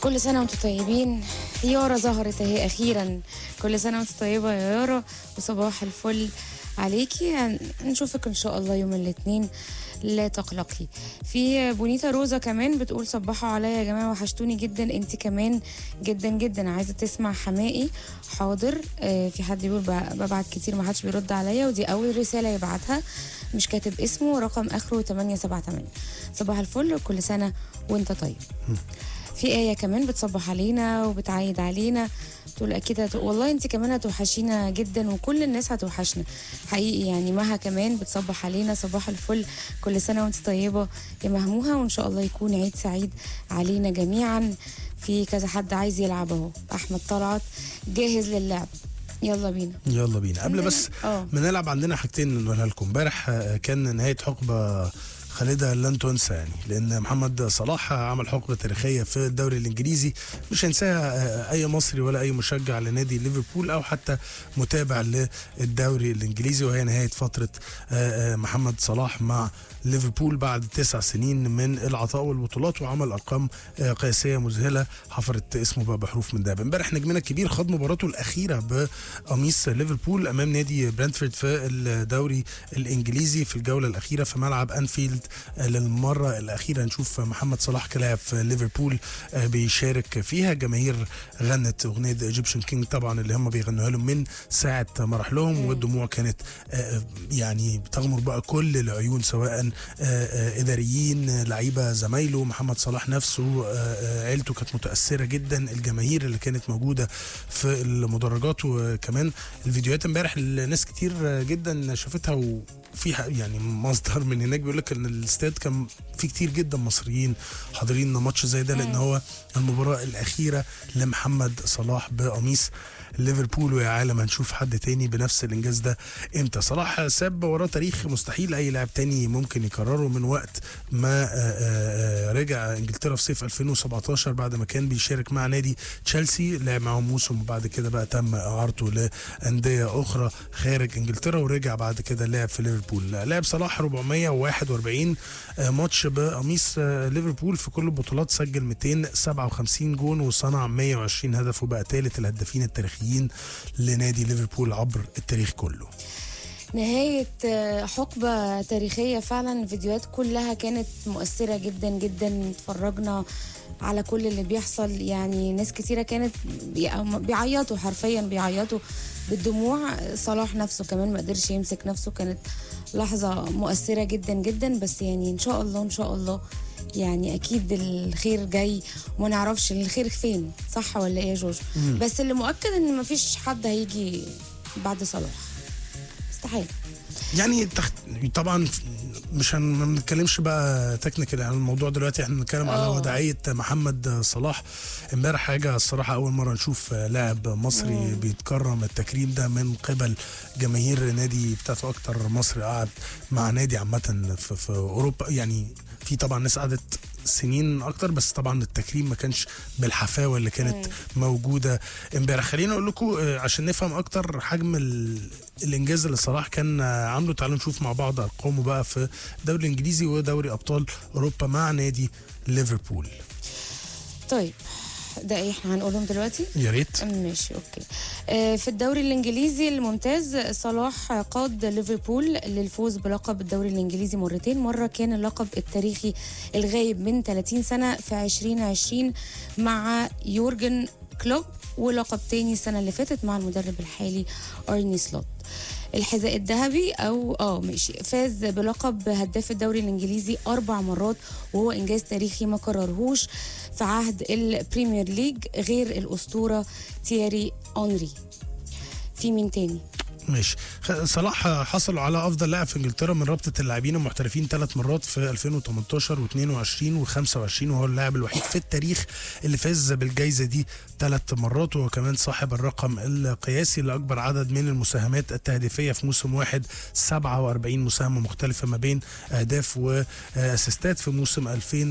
كل سنة وانتم طيبين يارا ظهرت اهي أخيرا كل سنة وانتم طيبة يا يارا وصباح الفل عليكي هن- نشوفك إن شاء الله يوم الاثنين لا تقلقي في بونيتا روزا كمان بتقول صبحوا عليا يا جماعة وحشتوني جدا انت كمان جدا جدا عايزة تسمع حمائي حاضر آه في حد بيقول ب- ببعت كتير ما حدش بيرد عليا ودي أول رسالة يبعتها مش كاتب اسمه رقم آخره 878 صباح الفل وكل سنة وانت طيب في آية كمان بتصبح علينا وبتعايد علينا تقول أكيد هت... والله أنت كمان هتوحشينا جدا وكل الناس هتوحشنا حقيقي يعني مها كمان بتصبح علينا صباح الفل كل سنة وأنت طيبة يا مهموها وإن شاء الله يكون عيد سعيد علينا جميعا في كذا حد عايز يلعب أهو أحمد طلعت جاهز للعب يلا بينا يلا بينا قبل عندنا- بس اه. ما نلعب عندنا حاجتين نقولها لكم امبارح آه، كان نهايه حقبه خالدة لن تنسى يعني لأن محمد صلاح عمل حقبة تاريخية في الدوري الإنجليزي مش هينساها آه، أي مصري ولا أي مشجع لنادي ليفربول أو حتى متابع للدوري الإنجليزي وهي نهاية فترة آه، آه، محمد صلاح مع ليفربول بعد تسع سنين من العطاء والبطولات وعمل أرقام آه، قياسية مذهلة حفرت اسمه بقى بحروف من ذهب امبارح نجمنا الكبير خاض مباراته الأخيرة بقميص ليفربول أمام نادي برنتفورد في الدوري الإنجليزي في الجولة الأخيرة في ملعب أنفيلد آه، للمرة الأخيرة نشوف محمد صلاح كلاعب في ليفربول آه، بيشارك فيها جماهير غنت أغنية ايجيبشن كينج طبعا اللي هم بيغنوها لهم من ساعة ما راح لهم والدموع كانت آه، يعني بتغمر بقى كل العيون سواء آه، آه، إداريين آه، لعيبة زمايله محمد صلاح نفسه آه، آه، عيلته كانت متأثرة جدا الجماهير اللي كانت موجودة في المدرجات وكمان الفيديوهات امبارح اللي ناس كتير آه، جدا شافتها وفي ح- يعني مصدر من هناك بيقول لك ان الاستاد كان في كتير جدا مصريين حاضرين ماتش زي ده لان هو المباراة الأخيرة لمحمد صلاح بقميص ليفربول ويا عالم هنشوف حد تاني بنفس الانجاز ده امتى صلاح ساب وراه تاريخ مستحيل اي لاعب تاني ممكن يكرره من وقت ما آه، آه، آه، رجع انجلترا في صيف 2017 بعد ما كان بيشارك مع نادي تشيلسي لعب معاهم موسم وبعد كده بقى تم اعارته لانديه اخرى خارج انجلترا ورجع بعد كده لعب في ليفربول لعب صلاح 441 آه، ماتش بقميص آه، ليفربول في كل البطولات سجل 257 جون وصنع 120 هدف وبقى ثالث الهدافين التاريخيين لنادي ليفربول عبر التاريخ كله نهاية آه، حقبة تاريخية فعلا الفيديوهات كلها كانت مؤثرة جدا جدا اتفرجنا على كل اللي بيحصل يعني ناس كتيرة كانت بي- أو بيعيطوا حرفيا بيعيطوا بالدموع صلاح نفسه كمان ما قدرش يمسك نفسه كانت لحظة مؤثرة جدا جدا بس يعني ان شاء الله ان شاء الله يعني اكيد الخير جاي وما نعرفش الخير فين صح ولا ايه يا جوجو بس اللي مؤكد ان مفيش حد هيجي بعد صلاح استحيل يعني تخت... طبعا مش هن... ما بنتكلمش بقى تكنيكال عن الموضوع دلوقتي احنا بنتكلم على آه. وداعيه محمد صلاح امبارح حاجه الصراحه اول مره نشوف لاعب مصري بيتكرم التكريم ده من قبل جماهير نادي بتاعته اكتر مصري قعد مع نادي عامه في, في اوروبا يعني في طبعا ناس قعدت سنين اكتر بس طبعا التكريم ما كانش بالحفاوه اللي كانت موجوده امبارح خلينا اقول لكم آه، عشان نفهم اكتر حجم ال... الانجاز اللي صلاح كان آه، عامله تعالوا نشوف مع بعض ارقامه بقى في الدوري الانجليزي ودوري ابطال اوروبا مع نادي ليفربول طيب ده ايه احنا هنقولهم دلوقتي يا ريت ماشي اوكي آه، في الدوري الانجليزي الممتاز صلاح قاد ليفربول للفوز بلقب الدوري الانجليزي مرتين مره كان اللقب التاريخي الغايب من 30 سنه في 2020 مع يورجن كلوب ولقب تاني السنه اللي فاتت مع المدرب الحالي ارني سلوت الحذاء الذهبي او اه ماشي فاز بلقب هداف الدوري الانجليزي اربع مرات وهو انجاز تاريخي ما كررهوش في عهد البريمير ليج غير الاسطوره تياري اونري في مين تاني ماشي خ- صلاح حصل على افضل لاعب في انجلترا من رابطه اللاعبين المحترفين ثلاث مرات في 2018 و22 و25 وهو اللاعب الوحيد في التاريخ اللي فاز بالجائزه دي ثلاث مرات وهو كمان صاحب الرقم القياسي لاكبر عدد من المساهمات التهديفيه في موسم واحد 47 مساهمه مختلفه ما بين اهداف واسيستات في موسم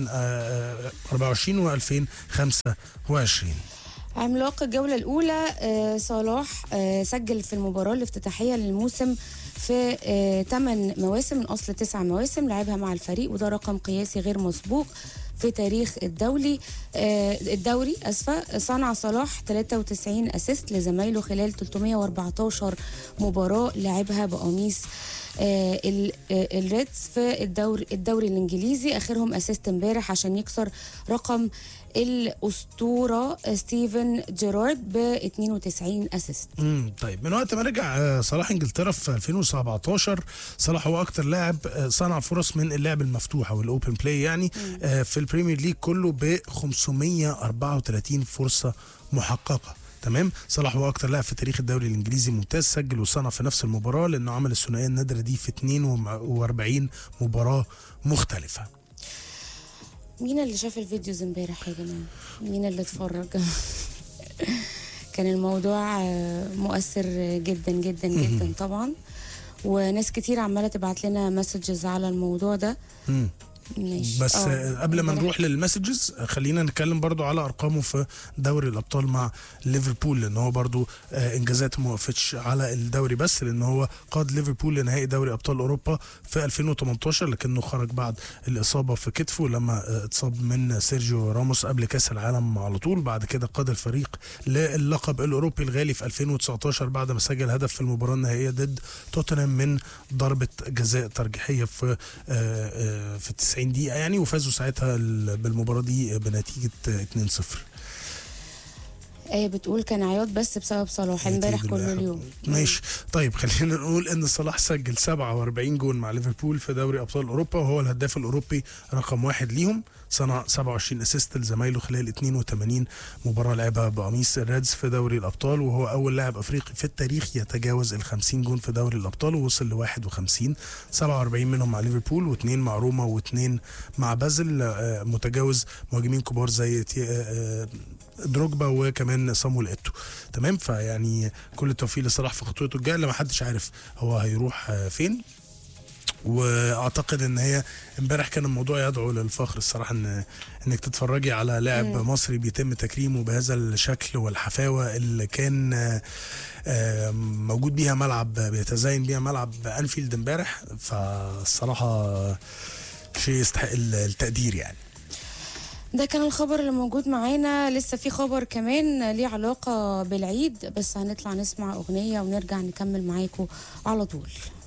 2024 و2025 عملاق الجولة الأولى آه، صلاح آه، سجل في المباراة الافتتاحية للموسم في 8 مواسم من أصل 9 مواسم لعبها مع الفريق وده رقم قياسي غير مسبوق في تاريخ الدولي آه الدوري اسفه صنع صلاح 93 اسيست لزمايله خلال 314 مباراه لعبها بقميص آه ال- آه، الريدز في الدوري الدوري الانجليزي اخرهم اسيست امبارح عشان يكسر رقم الاسطوره ستيفن جيرارد ب 92 اسيست امم طيب من وقت ما رجع آه، صلاح انجلترا في 2017 صلاح هو اكتر لاعب آه، صنع فرص من اللعب المفتوح او الاوبن بلاي يعني آه، في البريمير ليج كله ب 534 فرصه محققه تمام صلاح هو اكتر لاعب في تاريخ الدوري الانجليزي ممتاز سجل وصنع في نفس المباراه لانه عمل الثنائيه النادره دي في 42 مباراه مختلفه مين اللي شاف الفيديوز امبارح يا جماعه مين اللي اتفرج كان الموضوع آه، مؤثر جدا جدا جدا طبعا وناس كتير عماله تبعت لنا مسجز على الموضوع ده مم. ماشي بس آه، آه، قبل ما امبارح نروح للمسجز آه، خلينا نتكلم برضو على ارقامه في دوري الابطال مع ليفربول لان هو برضو آه، انجازاته ما وقفتش على الدوري بس لان هو قاد ليفربول لنهائي دوري ابطال اوروبا في 2018 لكنه خرج بعد الاصابه في كتفه لما آه، اتصاب من سيرجيو راموس قبل كاس العالم على طول بعد كده قاد الفريق للقب الاوروبي الغالي في 2019 بعد ما سجل هدف في المباراه النهائيه ضد توتنهام من ضربه جزاء ترجيحيه في آه، آه، في 90 دقيقه يعني وفازوا ساعتها ال- بالمباراه دي بنتيجه آه، 2-0 ايه بتقول كان عياط بس بسبب صلاح امبارح نتيجة كل لله. اليوم ماشي طيب خلينا نقول ان صلاح سجل 47 جول مع ليفربول في دوري ابطال اوروبا وهو الهداف الاوروبي رقم واحد ليهم صنع 27 اسيست لزمايله خلال 82 مباراه لعبها بقميص الريدز في دوري الابطال وهو اول لاعب افريقي في التاريخ يتجاوز ال 50 جول في دوري الابطال ووصل ل 51 47 منهم مع ليفربول واثنين مع روما واثنين مع بازل آه، متجاوز مهاجمين كبار زي تي- آه، آه، دروجبا وكمان صامويل ايتو تمام فيعني كل التوفيق لصلاح في خطوته الجايه اللي ما حدش عارف هو هيروح آه، فين واعتقد ان هي امبارح كان الموضوع يدعو للفخر الصراحه ان انك تتفرجي على لاعب مم. مصري بيتم تكريمه بهذا الشكل والحفاوه اللي كان آه، آه، موجود بيها ملعب بيتزين بيها ملعب انفيلد امبارح فالصراحه شيء يستحق التقدير يعني ده كان الخبر اللي موجود معانا لسه في خبر كمان ليه علاقة بالعيد بس هنطلع نسمع أغنية ونرجع نكمل معاكم على طول